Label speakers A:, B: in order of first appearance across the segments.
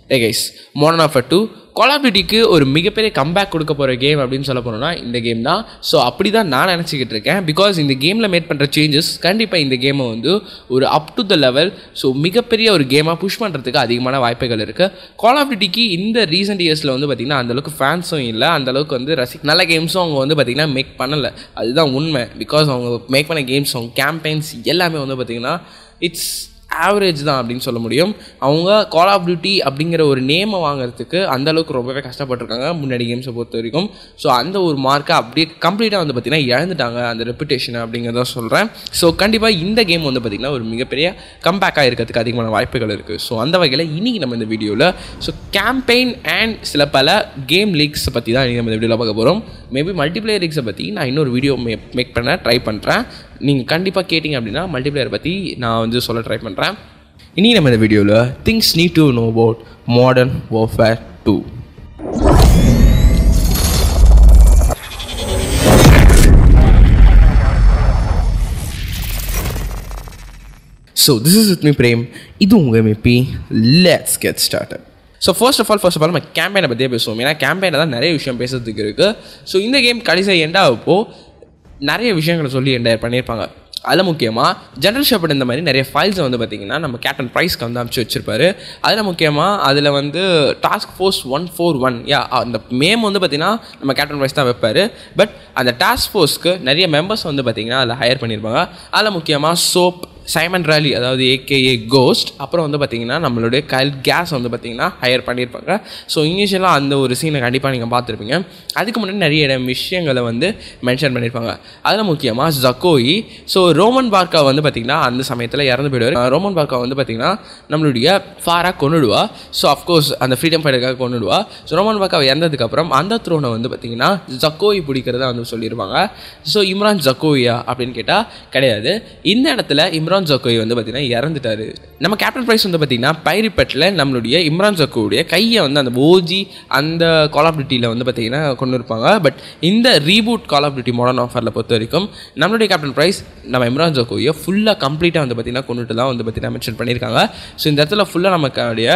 A: A guys modern warfare two call of டியூட்டிக்கு ஒரு மிகப்பெரிய கம்பேக் கொடுக்க போகிற கேம் அப்படின்னு சொல்ல போனோம்னா இந்த கேம் தான் ஸோ அப்படி தான் நான் நினச்சிக்கிட்டு இருக்கேன் பிகாஸ் இந்த கேமில் மேட் பண்ணுற சேஞ்சஸ் கண்டிப்பாக இந்த கேமை வந்து ஒரு up to the level so மிகப்பெரிய ஒரு கேமாக புஷ் பண்ணுறதுக்கு அதிகமான வாய்ப்புகள் இருக்குது கால் ஆஃப் டியூட்டிக்கு இந்த ரீசெண்ட் இயர்ஸில் வந்து பார்த்திங்கன்னா அந்தளவுக்கு ஃபேன்ஸும் இல்லை அந்தளவுக்கு வந்து ரசி நல்ல கேம்ஸும் அவங்க வந்து பார்த்திங்கன்னா மேக் பண்ணலை அதுதான் உண்மை பிகாஸ் அவங்க மேக் பண்ண கேம்ஸ் அவங்க கேம்பெயின்ஸ் எல்லாமே வந்து பார்த்திங்கன்னா இட்ஸ் ஆவரேஜ் தான் அப்படின்னு சொல்ல முடியும் அவங்க கால் ஆஃப் டியூட்டி அப்படிங்கிற ஒரு நேமை வாங்குறதுக்கு அந்த அளவுக்கு ரொம்பவே கஷ்டப்பட்டிருக்காங்க முன்னாடி கேம்ஸை பொறுத்த வரைக்கும் ஸோ அந்த ஒரு மார்க்கை அப்படியே கம்ப்ளீட்டாக வந்து பார்த்திங்கன்னா இழந்துட்டாங்க அந்த ரெப்புடேஷன் அப்படிங்கிறத சொல்கிறேன் ஸோ கண்டிப்பாக இந்த கேம் வந்து பார்த்திங்கன்னா ஒரு மிகப்பெரிய கம்பேக்காக இருக்கிறதுக்கு அதிகமான வாய்ப்புகள் இருக்குது ஸோ அந்த வகையில் இன்றைக்கி நம்ம இந்த வீடியோவில் ஸோ கேம்பெயின் அண்ட் சில பல கேம் லீக்ஸை பற்றி தான் இன்றைக்கி நம்ம இந்த வீடியோவில் பார்க்க போகிறோம் மேபி மல்டிப்ளேயர் லீக்ஸை பற்றி நான் இன்னொரு வீடியோ மே மேக் பண்ண ட்ரை பண்ணுறேன் நீங்கள் கண்டிப்பாக கேட்டிங்க அப்படின்னா மல்டிப்ளேயர் பற்றி நான் வந்து சொல்ல ட்ரை பண்ணுறேன் இனி நம்ம இந்த வீடியோவில் things need to know about modern warfare two so this is with me Prem இது உங்கள் MEP let's get started so first of all first of all நம்ம கேம்பெயினை பற்றியே பேசுவோம் ஏன்னா கேம்பெயினில் தான் நிறைய விஷயம் பேசுறதுக்கு இருக்குது ஸோ இந்த கேம் கடைசியாக எண்டாகப்போ நிறைய விஷயங்களை சொல்லி என்டையர் பண்ணியிருப்பாங்க அதில் முக்கியமாக ஜென்ரல் ஷெப்பர்ட் இந்த மாதிரி நிறைய ஃபைல்ஸை வந்து பார்த்திங்கன்னா நம்ம கேப்டன் ப்ரைஸ்க்கு வந்து அனுப்பிச்சு வச்சிருப்பாரு அதில் முக்கியமாக அதில் வந்து task force one four one yeah அந்த மேம் வந்து பார்த்திங்கன்னா நம்ம கேப்டன் ப்ரைஸ் தான் வைப்பார் பட் அந்த டாஸ்க் ஃபோர்ஸ்க்கு நிறைய மெம்பர்ஸ் வந்து பார்த்திங்கன்னா அதில் ஹையர் பண்ணியிருப்பாங்க அதில் முக்கியமாக சோப் சைமன் ராலி அதாவது ஏகேஏ கோஸ்ட் அப்புறம் வந்து பார்த்திங்கன்னா நம்மளுடைய கல் கேஸ் வந்து பார்த்திங்கன்னா ஹையர் பண்ணியிருப்பாங்க ஸோ இனிஷியலாக அந்த ஒரு சீனை கண்டிப்பாக நீங்கள் பார்த்துருப்பீங்க அதுக்கு முன்னாடி நிறைய இடம் விஷயங்களை வந்து மென்ஷன் பண்ணியிருப்பாங்க அதில் முக்கியமாக ஜக்கோயி ஸோ ரோமன் பார்க்கா வந்து பார்த்திங்கன்னா அந்த சமயத்தில் இறந்து போயிடுவார் ரோமன் பார்க்கா வந்து பார்த்திங்கன்னா நம்மளுடைய ஃபாராக கொண்டுடுவா ஸோ அஃப்கோர்ஸ் அந்த ஃப்ரீடம் ஃபைட்டருக்காக கொண்டுடுவா ஸோ ரோமன் பார்க்கா இறந்ததுக்கப்புறம் அந்த த்ரோனை வந்து பார்த்திங்கன்னா ஜக்கோயி பிடிக்கிறதா வந்து சொல்லியிருப்பாங்க ஸோ இம்ரான் ஜக்கோயா அப்படின்னு கேட்டால் கிடையாது இந்த இடத்துல இம்ரான் இம்ரான் ஜக்கோய் வந்து பார்த்தீங்கன்னா இறந்துட்டாரு நம்ம கேப்டன் ப்ரைஸ் வந்து பார்த்தீங்கன்னா பைரிப்பட்டில் நம்மளுடைய இம்ரான் ஜக்கோடைய கையை வந்து அந்த ஓஜி அந்த கால் ஆஃப் டியூட்டியில் வந்து பார்த்தீங்கன்னா கொண்டு இருப்பாங்க பட் இந்த reboot call of duty modern ஆஃபரில் பொறுத்த வரைக்கும் நம்மளுடைய கேப்டன் ப்ரைஸ் நம்ம இம்ரான் ஜக்கோயை ஃபுல்லாக கம்ப்ளீட்டாக வந்து பார்த்தீங்கன்னா கொண்டுட்டு தான் வந்து பார்த்தீங்கன்னா மென்ஷன் பண்ணியிருக்காங்க ஸோ இந்த இடத்துல ஃபுல்லாக நமக்கு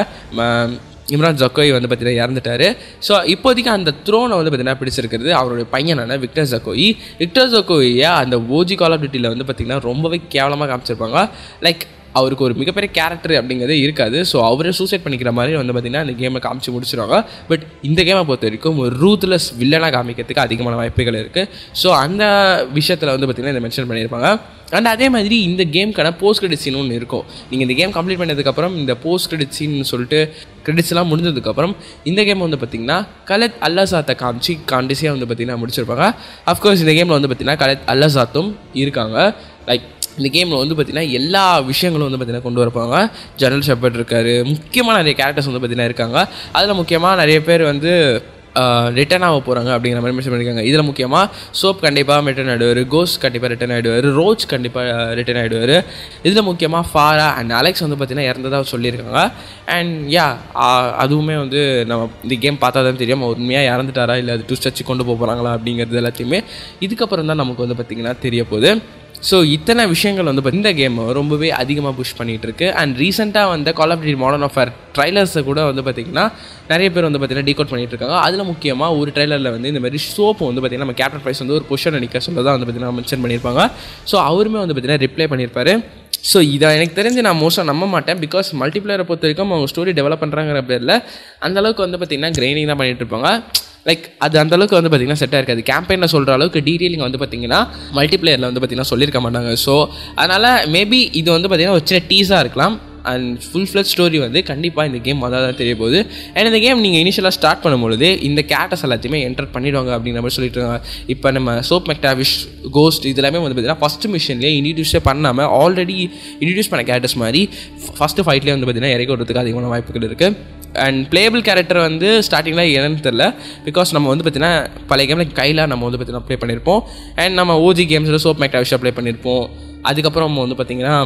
A: இம்ரான் ஜக்கோய் வந்து பார்த்தீங்கன்னா இறந்துட்டாரு ஸோ இப்போதைக்கு அந்த த்ரோனை வந்து பார்த்தீங்கன்னா பிடிச்சிருக்கிறது அவருடைய பையனான விக்டர் ஜக்கோயி விக்டர் ஜக்கோயை அந்த ஓஜி கால் ஆஃப் டியூட்டியில் வந்து பார்த்தீங்கன்னா ரொம்பவே கேவலமாக காமிச்சிருப்பாங்க லைக் அவருக்கு ஒரு மிகப்பெரிய கேரக்டர் அப்படிங்கிறது இருக்காது ஸோ அவரே சூசைட் பண்ணிக்கிற மாதிரி வந்து பார்த்திங்கன்னா இந்த கேமை காமிச்சு முடிச்சிருவாங்க பட் இந்த கேமை பொறுத்த வரைக்கும் ஒரு ரூத்லெஸ் வில்லனாக காமிக்கிறதுக்கு அதிகமான வாய்ப்புகள் இருக்குது ஸோ அந்த விஷயத்தில் வந்து பார்த்திங்கன்னா இதை மென்ஷன் பண்ணியிருப்பாங்க அண்ட் அதே மாதிரி இந்த கேம்க்கான போஸ்ட் கிரெடிட் சீன் ஒன்று இருக்கும் நீங்கள் இந்த கேம் கம்ப்ளீட் பண்ணதுக்கப்புறம் இந்த போஸ்ட் கிரெடிட் சீன் சொல்லிட்டு கிரெடிட்ஸ்லாம் முடிஞ்சதுக்கப்புறம் இந்த கேம் வந்து பார்த்திங்கன்னா கலத் அல்லசாத்தை காமிச்சு காண்டிஸியாக வந்து பார்த்திங்கன்னா முடிச்சிருப்பாங்க அஃப்கோர்ஸ் இந்த கேமில் வந்து பார்த்திங்கன்னா கலத் அல்லசாத்தும் இருக்காங்க லைக் இந்த கேமில் வந்து பார்த்திங்கன்னா எல்லா விஷயங்களும் வந்து பார்த்திங்கன்னா கொண்டு வரப்பாங்க ஜெனரல் ஷெப்பர்ட் இருக்கார் முக்கியமாக நிறைய கேரக்டர்ஸ் வந்து பார்த்திங்கன்னா இருக்காங்க அதில் முக்கியமாக நிறைய பேர் வந்து ரிட்டர்ன் ஆக போகிறாங்க அப்படிங்கிற மாதிரி மென்ஷன் பண்ணியிருக்காங்க இதில் முக்கியமாக சோப் கண்டிப்பாக ரிட்டர்ன் ஆகிடுவார் கோஸ் கண்டிப்பாக ரிட்டர்ன் ஆகிடுவார் ரோஜ் கண்டிப்பாக ரிட்டர்ன் ஆகிடுவார் இதில் முக்கியமாக ஃபாரா அண்ட் அலெக்ஸ் வந்து பார்த்திங்கன்னா இறந்ததாக சொல்லியிருக்காங்க அண்ட் யா அதுவுமே வந்து நம்ம இந்த கேம் பார்த்தா தான் தெரியும் உண்மையாக இறந்துட்டாரா இல்லை அது ட்விஸ்ட் வச்சு கொண்டு போக போகிறாங்களா அப்படிங்கிறது எல்லாத்தையுமே இதுக்கப்புறம் தான் நமக்கு வந்து பார்த்திங்கன்னா தெரிய போகுது ஸோ இத்தனை விஷயங்கள் வந்து இந்த கேம் ரொம்பவே அதிகமாக புஷ் பண்ணிகிட்டு இருக்கு அண்ட் ரீசெண்டாக வந்த call of duty modern warfare ட்ரைலர்ஸை கூட வந்து பார்த்திங்கன்னா நிறைய பேர் வந்து பார்த்திங்கன்னா டீகோட் பண்ணிட்டு இருக்காங்க அதில் முக்கியமாக ஒரு ட்ரைலரில் வந்து இந்த மாதிரி சோப்பு வந்து பார்த்திங்கன்னா நம்ம கேப்டன் ப்ரைஸ் வந்து ஒரு பொஷன் நிற்க சொல்ல தான் வந்து பார்த்திங்கன்னா மென்ஷன் பண்ணியிருப்பாங்க ஸோ அவருமே வந்து பார்த்திங்கன்னா ரிப்ளை பண்ணியிருப்பாரு ஸோ இதை எனக்கு தெரிஞ்சு நான் மோஸ்ட்டாக நம்ப மாட்டேன் பிகாஸ் மல்டிப்ளேயரை பொறுத்த வரைக்கும் அவங்க ஸ்டோரி டெவலப் பண்ணுறாங்கிற பேரில் அந்தளவுக்கு வந்து பார்த்திங்கன்னா கிரைனிங் தான் பண்ணிகிட்டு இருப்பாங்க லைக் அது அந்தளவுக்கு வந்து பார்த்திங்கன்னா செட்டாக இருக்காது கேம்பெயினில் சொல்கிற அளவுக்கு டீட்டெயிலிங் வந்து பார்த்திங்கன்னா மல்டிப்ளேயரில் வந்து பார்த்திங்கன்னா சொல்லியிருக்க மாட்டாங்க ஸோ அதனால் மேபி இது வந்து பார்த்திங்கன்னா ஒரு சின்ன டீஸாக இருக்கலாம் அண்ட் ஃபுல் ஃப்ளட் ஸ்டோரி வந்து கண்டிப்பாக இந்த கேம் அதான் தான் தெரிய போகுது அண்ட் இந்த கேம் நீங்கள் இனிஷியலாக ஸ்டார்ட் பண்ணும்பொழுது இந்த கேரக்டர்ஸ் எல்லாத்தையுமே என்டர் பண்ணிடுவாங்க அப்படிங்கிற மாதிரி சொல்லிட்டு இருக்காங்க இப்போ நம்ம சோப் மெக்டாவிஷ் கோஸ்ட் இது எல்லாமே வந்து பார்த்தீங்கன்னா ஃபஸ்ட் மிஷன்லேயே இன்ட்ரடியூஸே பண்ணாமல் ஆல்ரெடி இன்ட்ரடியூஸ் பண்ண கேரக்டர்ஸ் மாதிரி ஃபஸ்ட்டு ஃபைட்லேயே வந்து பார்த்திங்கன்னா இறக்கி விடுறதுக்கு அதிகமான வாய்ப்புகள் இருக்குது அண்ட் பிளேபிள் கேரக்டர் வந்து ஸ்டார்டிங்கில் என்னன்னு தெரில பிகாஸ் நம்ம வந்து பார்த்தீங்கன்னா பழைய கேமில் கையில் நம்ம வந்து பார்த்தீங்கன்னா ப்ளே பண்ணியிருப்போம் அண்ட் நம்ம ஓஜி கேம்ஸில் சோப் மேக்டாவிஷாக ப்ளே பண்ணியிருப்போம் அதுக்கப்புறம் நம்ம வந்து பார்த்திங்கன்னா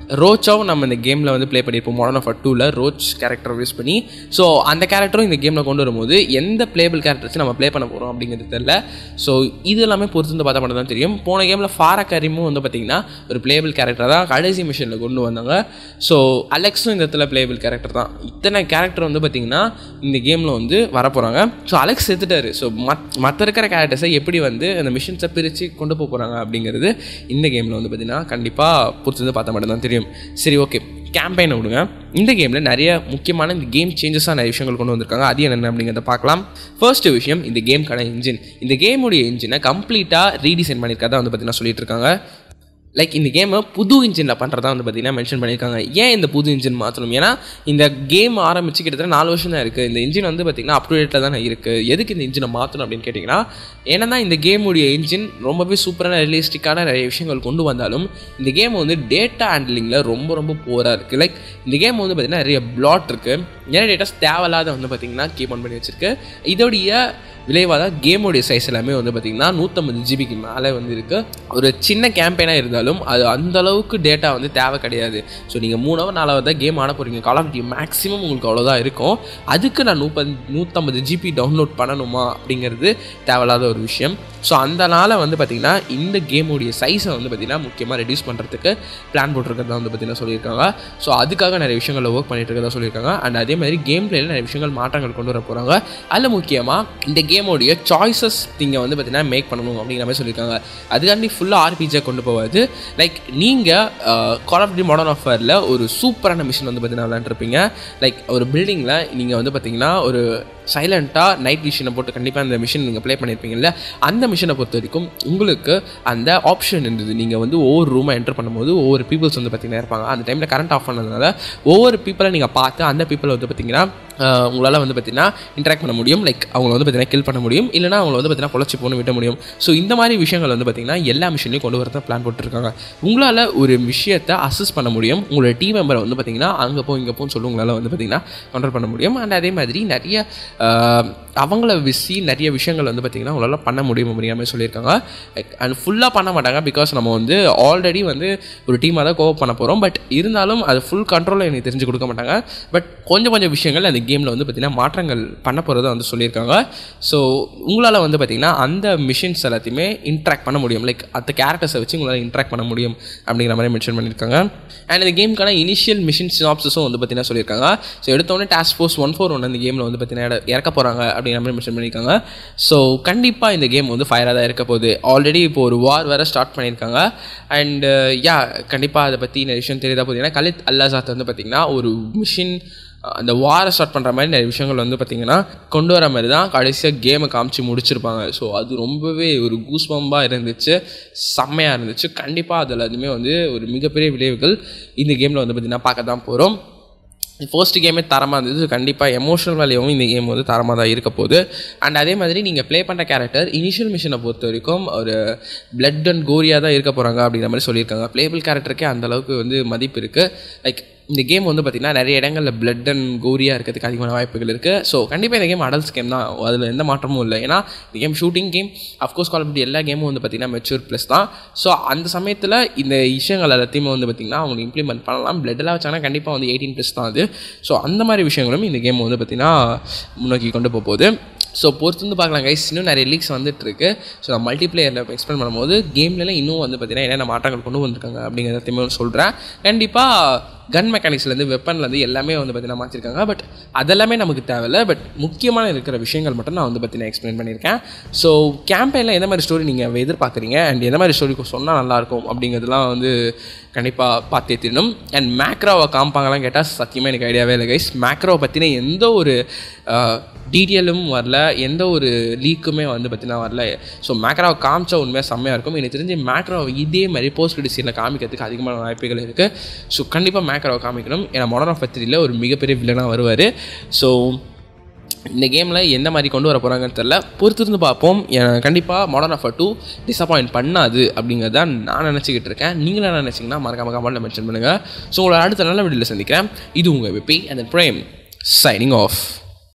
A: ரோச்சாவும் நம்ம இந்த கேமில் வந்து ப்ளே பண்ணியிருப்போம் மாடர்ன் ஆஃப் டூவில் ரோச் கேரக்டர் யூஸ் பண்ணி ஸோ அந்த கேரக்டரும் இந்த கேமில் கொண்டு வரும்போது எந்த பிளேபிள் கேரக்டர்ஸ் நம்ம ப்ளே பண்ண போகிறோம் அப்படிங்கிறது தெரியல ஸோ இது எல்லாமே பொறுத்து வந்து பார்த்தா மட்டும் தான் தெரியும் போன கேமில் ஃபாரா கரீமும் வந்து பார்த்திங்கன்னா ஒரு பிளேபிள் கேரக்டர் தான் கடைசி மிஷனில் கொண்டு வந்தாங்க ஸோ அலெக்ஸும் இந்த இடத்துல பிளேபிள் கேரக்டர் தான் இத்தனை கேரக்டர் வந்து பார்த்திங்கன்னா இந்த கேமில் வந்து வரப்போகிறாங்க ஸோ அலெக்ஸ் செத்துட்டாரு ஸோ மத் மற்ற இருக்கிற கேரக்டர்ஸை எப்படி வந்து அந்த மிஷின்ஸை பிரித்து கொண்டு போக போகிறாங்க அப்படிங்கிறது இந்த கேமில் வந்து பார்த்திங்கன்னா கண்டிப்பாக பொறுத்து வந்து பார்த்தா மட்டும் தான் தெரியும் சரி ஓகே கேம்பெயினை விடுங்க இந்த கேமில் நிறைய முக்கியமான இந்த கேம் சேஞ்சஸாக நிறைய விஷயங்கள் கொண்டு வந்திருக்காங்க அது என்னென்ன அப்படிங்கிறத பார்க்கலாம் ஃபர்ஸ்ட் விஷயம் இந்த கேமுக்கான இன்ஜின் இந்த கேமுடைய இன்ஜினை கம்ப்ளீட்டாக ரீடிசைன் பண்ணியிருக்கதா வந்து பார்த்தீங்கன்னா சொல்லிட்டு இருக்காங்க லைக் இந்த கேமை புது இன்ஜினில் பண்ணுறதா வந்து பார்த்தீங்கன்னா மென்ஷன் பண்ணியிருக்காங்க ஏன் இந்த புது இன்ஜின் மாற்றணும் ஏன்னா இந்த கேம் ஆரம்பிச்சு கிட்டத்தட்ட நாலு வருஷம் தான் இருக்குது இந்த இன்ஜின் வந்து பார்த்திங்கன்னா அப் டு டேட்டில் தான் இருக்குது எதுக்கு இந்த இன்ஜினை மாற்றணும் அப்படின்னு கேட்டிங்கன்னா ஏன்னா இந்த கேமுடைய இன்ஜின் ரொம்பவே சூப்பரான ரியலிஸ்டிக்கான நிறைய விஷயங்கள் கொண்டு வந்தாலும் இந்த கேம் வந்து டேட்டா ஹேண்ட்லிங்கில் ரொம்ப ரொம்ப போராக இருக்குது லைக் இந்த கேம் வந்து பார்த்திங்கன்னா நிறைய பிளாட் இருக்குது நிறைய டேட்டாஸ் தேவையில்லாத வந்து பார்த்திங்கன்னா கீப் ஆன் பண்ணி வச்சுருக்கு இதோடைய விளைவாக தான் கேமோடைய சைஸ் எல்லாமே வந்து பார்த்திங்கன்னா நூற்றம்பது ஜிபிக்கு மேலே வந்து இருக்குது ஒரு சின்ன கேம்பெயினாக இருந்தாலும் அது அந்த அளவுக்கு டேட்டா வந்து தேவை கிடையாது ஸோ நீங்கள் மூணாவது நாலாவது தான் கேம் ஆட போகிறீங்க கால் ஆஃப் டியூட்டி மேக்ஸிமம் உங்களுக்கு அவ்வளோதான் இருக்கும் அதுக்கு நான் நூப்பது நூற்றம்பது ஜிபி டவுன்லோட் பண்ணணுமா அப்படிங்கிறது தேவையில்லாத ஒரு விஷயம் ஸோ அதனால் வந்து பார்த்திங்கன்னா இந்த கேமுடைய சைஸை வந்து பார்த்திங்கன்னா முக்கியமாக ரெடியூஸ் பண்ணுறதுக்கு பிளான் போட்டிருக்கிறதா வந்து பார்த்திங்கன்னா சொல்லியிருக்காங்க ஸோ அதுக்காக நிறைய விஷயங்களில் ஒர்க் பண்ணிட்டு இருக்கதா சொல்லியிருக்காங்க அண்ட் அதே மாதிரி கேம் பிளேயில் நிறைய விஷயங்கள் மாற்றங்கள் கொண்டு வர போகிறாங்க அதில் முக்கியமாக இந்த கேமோடைய சாய்ஸஸ் நீங்கள் வந்து பார்த்திங்கன்னா மேக் பண்ணணும் அப்படிங்கிற மாதிரி சொல்லியிருக்காங்க அதுக்காண்டி ஃபுல்லாக ஆர்பிஜியாக கொண்டு போவாது லைக் நீங்கள் கால் ஆஃப் டி மாடர்ன் ஆஃபரில் ஒரு சூப்பரான மிஷின் வந்து பார்த்தீங்கன்னா விளாண்டுருப்பீங்க லைக் ஒரு பில்டிங்கில் நீங்கள் வந்து பார்த்தீங்கன்னா ஒரு சைலண்ட்டாக நைட் விஷனை போட்டு கண்டிப்பாக அந்த மிஷின் நீங்கள் ப்ளே பண்ணியிருப்பீங்கல்ல அந்த மிஷினை பொறுத்த வரைக்கும் உங்களுக்கு அந்த ஆப்ஷன் இருந்தது நீங்கள் வந்து ஒவ்வொரு ரூமை என்டர் பண்ணும்போது ஒவ்வொரு பீப்புள்ஸ் வந்து பார்த்தீங்கன்னா இருப்பாங்க அந்த டைமில் கரண்ட் ஆஃப் பண்ணதுனால ஒவ்வொரு பீப்புளை நீங்கள் பார்த்து அந்த பீப்புளை வந்து பார்த்தீங்கன்னா உங்களால் வந்து பார்த்தீங்கன்னா இன்ட்ராக்ட் பண்ண முடியும் லைக் அவங்கள வந்து பார்த்தீங்கன்னா கில் பண்ண முடியும் இல்லைனா அவங்கள வந்து பார்த்தீங்கன்னா பொழைச்சி போன்னு விட்ட முடியும் ஸோ இந்த மாதிரி விஷயங்கள் வந்து பார்த்தீங்கன்னா எல்லா மிஷினையும் கொண்டு வரதான் பிளான் போட்டுருக்காங்க உங்களால் ஒரு விஷயத்தை அசஸ் பண்ண முடியும் உங்களோட டீம் மெம்பரை வந்து பார்த்தீங்கன்னா அங்கே போ இங்கே போன்னு சொல்லி உங்களால் வந்து பார்த்தீங்கன்னா கண்ட்ரோல் பண்ண முடியும் அண்ட் அதே மாதிரி நிறைய அவங்கள விசி நிறைய விஷயங்கள் வந்து பார்த்திங்கன்னா உங்களால் பண்ண முடியும் அப்படிங்கிற மாதிரி சொல்லியிருக்காங்க அண்ட் ஃபுல்லாக பண்ண மாட்டாங்க பிகாஸ் நம்ம வந்து ஆல்ரெடி வந்து ஒரு டீமாக தான் கோவப் பண்ண போகிறோம் பட் இருந்தாலும் அது ஃபுல் கண்ட்ரோலில் எனக்கு தெரிஞ்சு கொடுக்க மாட்டாங்க பட் கொஞ்சம் கொஞ்சம் விஷயங்கள் அந்த கேமில் வந்து பார்த்திங்கன்னா மாற்றங்கள் பண்ண போகிறத வந்து சொல்லியிருக்காங்க ஸோ உங்களால் வந்து பார்த்திங்கன்னா அந்த மிஷின்ஸ் எல்லாத்தையுமே இன்ட்ராக்ட் பண்ண முடியும் லைக் அந்த கேரக்டர்ஸை வச்சு உங்களால் இன்ட்ராக்ட் பண்ண முடியும் அப்படிங்கிற மாதிரி மென்ஷன் பண்ணியிருக்காங்க அண்ட் இந்த கேமுக்கான இனிஷியல் மிஷின் சினாப்ஸஸும் வந்து பார்த்திங்கன்னா சொல்லியிருக்காங்க ஸோ எடுத்தோடனே task force one four one அந்த கேமில் வந்து பார்த்திங்கன்னா இறக்க போகிறாங்க அப்படிங்கிற மாதிரி மென்ஷன் பண்ணியிருக்காங்க ஸோ கண்டிப்பாக இந்த கேம் வந்து ஃபயராக தான் இருக்க போகுது ஆல்ரெடி இப்போ ஒரு வார் வேறு ஸ்டார்ட் பண்ணியிருக்காங்க அண்டு யா கண்டிப்பாக அதை பற்றி நிறைய விஷயம் தெரியுதா போகுது ஏன்னா கலித் அல்லாசாத் வந்து பார்த்திங்கன்னா ஒரு மிஷின் அந்த வாரை ஸ்டார்ட் பண்ணுற மாதிரி நிறைய விஷயங்கள் வந்து பார்த்திங்கன்னா கொண்டு வர மாதிரி தான் கடைசியாக கேமை காமிச்சு முடிச்சிருப்பாங்க ஸோ அது ரொம்பவே ஒரு கூஸ்பம்பாக இருந்துச்சு செம்மையாக இருந்துச்சு கண்டிப்பாக அதில் அதுவுமே வந்து ஒரு மிகப்பெரிய விளைவுகள் இந்த கேமில் வந்து பார்த்திங்கன்னா பார்க்க தான் போகிறோம் ஃபர்ஸ்ட் கேமே தரமாக இருந்தது கண்டிப்பாக எமோஷனல் வேல்யூவும் இந்த கேம் வந்து தரமாக தான் இருக்க போகுது அண்ட் அதே மாதிரி நீங்கள் ப்ளே பண்ணுற கேரக்டர் இனிஷியல் மிஷனை பொறுத்த வரைக்கும் ஒரு பிளட் அண்ட் கோரியாக தான் இருக்க போகிறாங்க அப்படிங்கிற மாதிரி சொல்லியிருக்காங்க ப்ளேபிள் கேரக்டருக்கே அந்தளவுக்கு வந்து மதிப்பு இருக்குது லைக் இந்த கேம் வந்து பார்த்திங்கன்னா நிறைய இடங்களில் பிளட் அண்ட் கோரியாக இருக்கிறதுக்கு அதிகமான வாய்ப்புகள் இருக்குது ஸோ கண்டிப்பாக இந்த கேம் அடல்ட்ஸ் கேம் தான் அதில் எந்த மாற்றமும் இல்லை ஏன்னா இந்த game shooting game of course call அப்படி எல்லா கேமும் வந்து பார்த்திங்கன்னா மெச்சூர் ப்ளஸ் தான் ஸோ அந்த சமயத்தில் இந்த விஷயங்கள் எல்லாத்தையுமே வந்து பார்த்திங்கன்னா அவங்க இம்ப்ளிமெண்ட் பண்ணலாம் பிளட்டெல்லாம் வச்சாங்கன்னா கண்டிப்பாக வந்து எயிட்டீன் ப்ளஸ் தான் அது ஸோ அந்த மாதிரி விஷயங்களும் இந்த கேம் வந்து பார்த்திங்கன்னா முன்னோக்கி கொண்டு போக போகுது ஸோ பொறுத்து வந்து பார்க்கலாம் கைஸ் இன்னும் நிறைய லீக்ஸ் வந்துட்டுருக்கு ஸோ நான் மல்டிப்ளேயரில் எக்ஸ்பிளைன் பண்ணும்போது கேம்லலாம் இன்னும் வந்து பார்த்திங்கன்னா என்னென்ன மாற்றங்கள் கொண்டு வந்திருக்காங்க அப்படிங்கிறதையுமே சொல்கிறேன் கண்டிப்பாக கன் மெக்கானிக்ஸ்லேருந்து வெப்பன்லேருந்து எல்லாமே வந்து பார்த்தீங்கன்னா மாற்றிருக்காங்க பட் அதெல்லாமே நமக்கு தேவையில்ல பட் முக்கியமான இருக்கிற விஷயங்கள் மட்டும் நான் வந்து பார்த்தீங்கன்னா எக்ஸ்பிளைன் பண்ணியிருக்கேன் ஸோ கேம்பெயினில் எந்த மாதிரி ஸ்டோரி நீங்கள் எதிர்பார்க்குறீங்க அண்ட் எந்த மாதிரி ஸ்டோரி சொன்னால் நல்லாயிருக்கும் அப்படிங்கிறதுலாம் வந்து கண்டிப்பாக பார்த்தே தெரியணும் அண்ட் மேக்ரோவை காமிப்பாங்கலாம் கேட்டால் சத்தியமாக எனக்கு ஐடியாவே இல்லை கைஸ் மேக்ரோவை பற்றின எந்த ஒரு டீட்டெயிலும் வரல எந்த ஒரு லீக்குமே வந்து பார்த்தீங்கன்னா வரல ஸோ மேக்ரோவை காமிச்சா உண்மையாக செம்மையாக இருக்கும் எனக்கு தெரிஞ்சு மேக்ரோவை இதே மாதிரி போஸ்ட் டிசைனில் காமிக்கிறதுக்கு அதிகமான வாய்ப்புகள் இருக்குது ஸோ கண்டிப்பாக மேக்ரோவை காமிக்கணும் ஏன்னா மாடர்ன் ஆஃப் த்ரீல ஒரு மிகப்பெரிய வில்லனாக வருவார் ஸோ இந்த கேமில் எந்த மாதிரி கொண்டு வர போகிறாங்கன்னு தெரில பொறுத்திருந்து பார்ப்போம் கண்டிப்பாக மாடர்ன் ஆஃப் டூ டிசப்பாயிண்ட் பண்ணாது அப்படிங்கிறத நான் நினச்சிக்கிட்டு இருக்கேன் நீங்களும் என்ன நினச்சிங்கன்னா மறக்காம கமெண்ட்டில் மென்ஷன் பண்ணுங்கள் ஸோ உங்களை அடுத்த நல்ல வீடியோவில் சந்திக்கிறேன் இது உங்கள் VP and Prem signing of